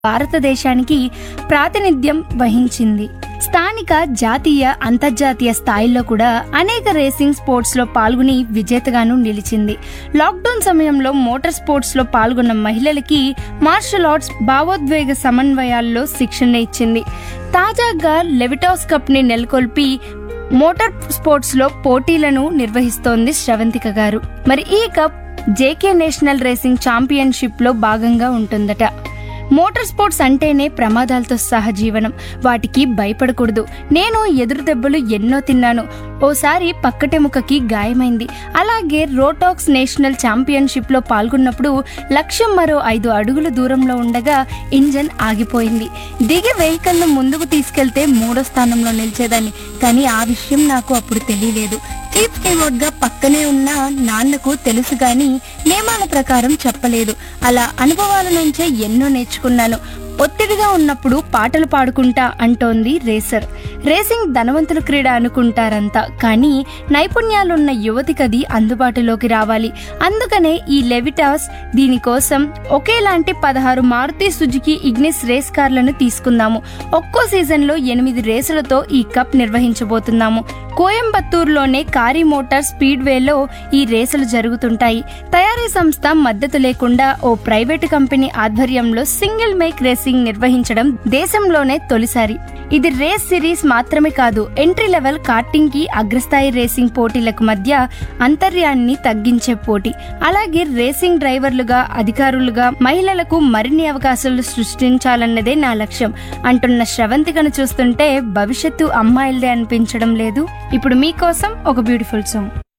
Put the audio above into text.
భారతదేశానికి ప్రాతినిధ్యం వహించింది స్థానిక జాతీయ అంతర్జాతీయ స్థాయిల్లో కూడా అనేక రేసింగ్ స్పోర్ట్స్ లో పాల్గొని విజేతగాను నిలిచింది లాక్డౌన్ సమయంలో మోటార్ స్పోర్ట్స్ లో పాల్గొన్న మహిళలకి మార్షల్ ఆర్ట్స్ భావోద్వేగ సమన్వయాల్లో శిక్షణ ఇచ్చింది తాజాగా లెవిటాస్ కప్ ని నెలకొల్పి మోటార్ స్పోర్ట్స్ లో పోటీలను నిర్వహిస్తోంది శ్రవంతిక గారు మరి ఈ cup JK national racing championship లో భాగంగా ఉంటుందట మోటార్ స్పోర్ట్స్ అంటేనే ప్రమాదాలతో సహజీవనం వాటికి భయపడకూడదు నేను ఎదురు దెబ్బలు ఎన్నో తిన్నాను ఓసారి పక్కటెముకకి గాయమైంది అలాగే రోటాక్స్ నేషనల్ ఛాంపియన్షిప్ లో పాల్గొన్నప్పుడు లక్ష్యం మరో ఐదు అడుగుల దూరంలో ఉండగా ఇంజన్ ఆగిపోయింది దిగి వెహికల్ ను ముందుకు తీసుకెళ్తే మూడో స్థానంలో నిలిచేదాన్ని కానీ ఆ విషయం నాకు అప్పుడు తెలియలేదు చీఫ్ స్టీవర్డ్ గా పక్కనే ఉన్న నాన్నకు తెలుసు గాని నియమాల ప్రకారం చెప్పలేదు అలా అనుభవాల నుంచే ఎన్నో నేర్చుకున్నాను ఒత్తిడిగా ఉన్నప్పుడు పాటలు పాడుకుంటా అంటోంది రేసర్ రేసింగ్ ధనవంతుల క్రీడ అనుకుంటారంతా కానీ నైపుణ్యాలున్న యువతికది అందుబాటులోకి రావాలి అందుకనే ఈ లెవిటాస్ దీనికోసం ఒకేలాంటి పదహారు మారుతి సుజుకి ఇగ్నిస్ రేస్ కార్లను తీసుకుందాము ఒక్కో సీజన్లో ఎనిమిది రేసులతో ఈ కప్ నిర్వహించబోతున్నాము కోయంబత్తూరులోనే కారీ మోటార్ స్పీడ్వేలో ఈ రేసులు జరుగుతుంటాయి తయారీ సంస్థ మద్దతు లేకుండా ఓ ప్రైవేటు కంపెనీ ఆధ్వర్యంలో సింగిల్ మేక్ రేసింగ్ నిర్వహించడం దేశంలోనే తొలిసారి ఇది రేస్ సిరీస్ మాత్రమే కాదు ఎంట్రీ లెవెల్ కార్టింగ్ కి అగ్రస్థాయి రేసింగ్ పోటీలకు మధ్య అంతర్యాన్ని తగ్గించే పోటీ అలాగే రేసింగ్ డ్రైవర్లుగా అధికారులుగా మహిళలకు మరిన్ని అవకాశాలు సృష్టించాలన్నదే నా లక్ష్యం అంటున్న శ్రవంతికను చూస్తుంటే భవిష్యత్తు అమ్మాయిలదే అనిపించడం లేదు ఇప్పుడు మీకోసం ఒక బ్యూటిఫుల్ సాంగ్